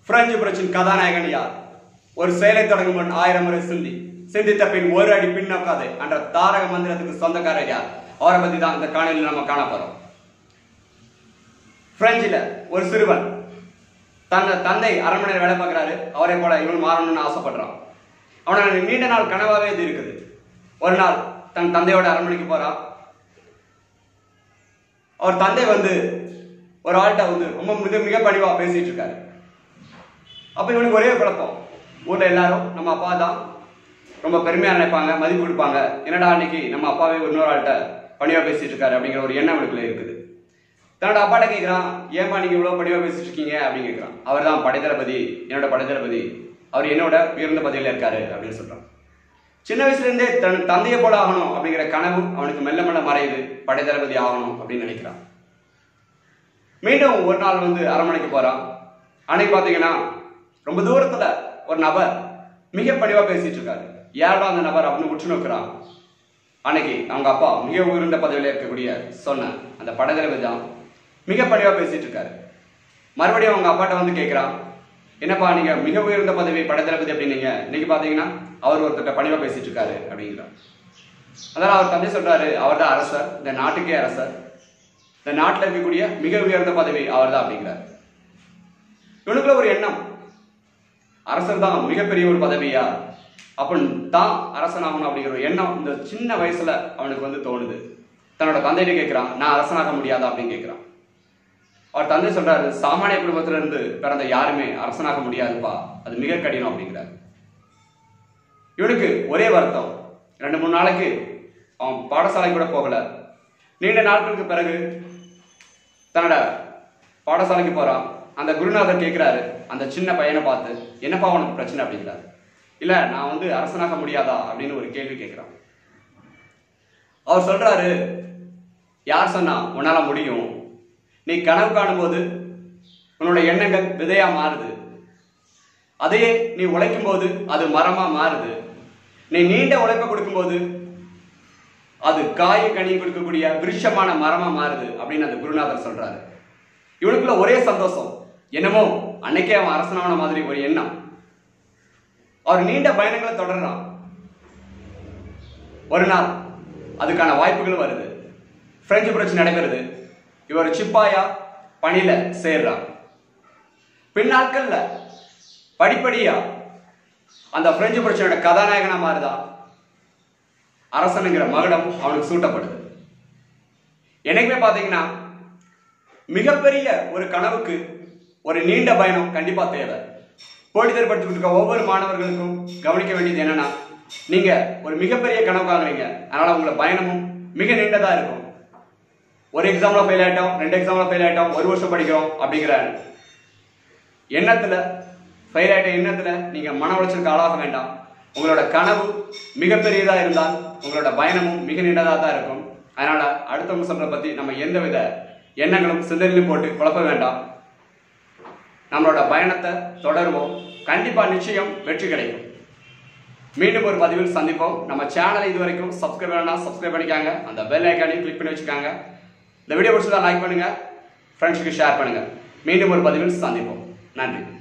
French புரட்சியின் கதாநாயகன் யார் ஒரு செயலை தொடங்கும் முன் ஆயிரம் முறை சிந்தி சிந்தித்த பின் ஒரு அடி பின்னோக்காது என்ற தாரக மந்திரத்துக்கு சொந்தக்காரர் யார் அவரை பத்தி தான் இந்த காணொலியில் நம்ம காண போறோம் பிரெஞ்சில் ஒரு சிறுவன் தன் தந்தை அரண்மனையில் வேலை பார்க்குறாரு அவரை போல இவன் மாறணும்னு ஆசைப்படுறான் அவனுக்கு நீண்ட நாள் கனவாகவே இது இருக்குது ஒரு நாள் தன் தந்தையோட அரண்மனைக்கு போறான் அவர் தந்தை வந்து ஒரு ஆள்கிட்ட வந்து ரொம்ப மிக மிக பணிவா பேசிட்டு இருக்காரு அப்ப இவனுக்கு ஒரே குழப்பம் ஊர்ல எல்லாரும் நம்ம அப்பா தான் ரொம்ப பெருமையா நினைப்பாங்க மதிப்பு கொடுப்பாங்க என்னடா அன்னைக்கு நம்ம அப்பாவே இன்னொரு ஆள்கிட்ட பணிவா பேசிட்டு இருக்காரு அப்படிங்கிற ஒரு எண்ணம் இவனுக்குள்ள இருக்குது தன்னோட அப்பாட்ட கேட்கிறான் ஏன்பா நீங்க இவ்வளவு பணிவா பேசிட்டு இருக்கீங்க அப்படின்னு கேட்கிறான் அவர் தான் படைத்தளபதி என்னோட படைத்தளபதி அவர் என்னோட உயர்ந்த பதவியில இருக்காரு அப்படின்னு சொல்றான் சின்ன வயசுல இருந்தே தன் தந்தையை போல ஆகணும் அப்படிங்கிற கனவு அவனுக்கு மெல்ல மெல்ல மறையுது படைத்தளபதி ஆகணும் அப்படின்னு நினைக்கிறான் மீண்டும் ஒரு நாள் வந்து அரண்மனைக்கு போறான் அன்னைக்கு பாத்தீங்கன்னா ரொம்ப தூரத்துல ஒரு நபர் மிக பணிவா பேசிட்டு இருக்காரு யாரடா அந்த நபர் அப்படின்னு உற்று நோக்குறான் அன்னைக்கு அவங்க அப்பா மிக உயர்ந்த பதவியில இருக்கக்கூடிய சொன்ன அந்த படைத்தளபதி தான் மிக பணிவா பேசிட்டு இருக்காரு மறுபடியும் அவங்க அப்பாட்ட வந்து கேட்கிறான் என்னப்பா நீங்க மிக உயர்ந்த பதவி படைத்தளபதி அப்படின்னீங்க இன்னைக்கு பாத்தீங்கன்னா அவர் ஒருத்தட்ட பணிவா பேசிட்டு இருக்காரு அப்படிங்கிறார் அதனால அவர் தந்தை சொல்றாரு அவர் தான் அரசர் இந்த நாட்டுக்கே அரசர் இந்த நாட்டில் இருக்கக்கூடிய மிக உயர்ந்த பதவி அவர் தான் அப்படிங்கிறார் இவனுக்குள்ள ஒரு எண்ணம் அரசர் தான் மிகப்பெரிய ஒரு பதவியா அப்பன் தான் அரசனாகணும் அப்படிங்கிற ஒரு எண்ணம் இந்த சின்ன வயசுல அவனுக்கு வந்து தோணுது தன்னோட தந்தைகிட்ட கேட்கிறான் நான் அரசனாக முடியாதா அப்படின்னு கேட்கிறான் அவர் தந்தை சொல்றாரு சாமானிய குடும்பத்துல இருந்து பிறந்த யாருமே அரசனாக முடியாதுப்பா அது மிக கடினம் அப்படிங்கிறார் இவனுக்கு ஒரே வருத்தம் ரெண்டு மூணு நாளைக்கு அவன் பாடசாலை கூட போகல நீண்ட நாட்களுக்கு பிறகு தன்னோட பாடசாலைக்கு போறான் அந்த குருநாதர் கேட்கிறாரு அந்த சின்ன பையனை பார்த்து என்னப்பா உனக்கு பிரச்சனை அப்படிங்கிறாரு இல்ல நான் வந்து அரசனாக முடியாதா அப்படின்னு ஒரு கேள்வி கேட்கிறான் அவர் சொல்றாரு யார் சொன்னா உன்னால முடியும் நீ கனவு காணும்போது உன்னோட எண்ணங்கள் விதையா மாறுது அதையே நீ உழைக்கும் போது அது மரமா மாறுது நீ நீண்ட உழைப்பை கொடுக்கும்போது அது காய கனி கொடுக்கக்கூடிய விருஷமான மரமா மாறுது அப்படின்னு அந்த குருநாதர் சொல்றாரு இவனுக்குள்ள ஒரே சந்தோஷம் என்னமோ அன்னைக்கே அவன் அரசனான மாதிரி ஒரு எண்ணம் அவர் நீண்ட பயணங்களை தொடர்றான் ஒரு நாள் அதுக்கான வாய்ப்புகள் வருது பிரெஞ்சு புரட்சி நடைபெறுது இவர் சிப்பாயா பணியில சேர்றான் பின்னாட்கள்ல படிப்படியா அந்த பிரெஞ்சு புரட்சியோட கதாநாயகனா மாறுதா அரசனுங்கிற மகுடம் அவனுக்கு சூட்டப்படுது என்னைக்குமே பாத்தீங்கன்னா மிகப்பெரிய ஒரு கனவுக்கு ஒரு நீண்ட பயணம் கண்டிப்பா தேவை போட்டித் தேர்வு படிச்சுட்டு இருக்க ஒவ்வொரு மாணவர்களுக்கும் கவனிக்க வேண்டியது என்னன்னா நீங்க ஒரு மிகப்பெரிய கனவு காங்குறீங்க அதனால உங்களை பயணமும் மிக நீண்டதா இருக்கும் ஒரு எக்ஸாம்ல ஃபெயில் ஆயிட்டோம் ரெண்டு எக்ஸாம்ல ஃபெயில் ஆயிட்டோம் ஒரு வருஷம் படிக்கிறோம் அப்படிங்கிற எண்ணத்துல ஃபெயில் ஆயிட்ட எண்ணத்துல நீங்க மன உளைச்சலுக்கு ஆளாக வேண்டாம் உங்களோட கனவு மிகப்பெரியதா இருந்தால் உங்களோட பயணமும் மிக நீண்டதா தான் இருக்கும் அதனால அடுத்தவங்க சொல்றத பத்தி நம்ம எந்தவித எண்ணங்களும் சிந்தனையிலும் போட்டு குழப்ப வேண்டாம் நம்மளோட பயணத்தை தொடருவோம் கண்டிப்பா நிச்சயம் வெற்றி கிடைக்கும் மீண்டும் ஒரு பதிவில் சந்திப்போம் நம்ம சேனலை இது வரைக்கும் சப்ஸ்கிரைப் பண்ணா சப்ஸ்கிரைப் பண்ணிக்காங்க அந்த பெல் ஐக்கானையும் கிளிக் பண்ணி வச்சுக்காங்க இந்த வீடியோ பிடிச்சதா லைக் பண்ணுங்க ஃப்ரெண்ட்ஸுக்கு ஷேர் பண்ணுங்க மீண்டும் ஒரு பதிவில் சந்திப்போம் நன்றி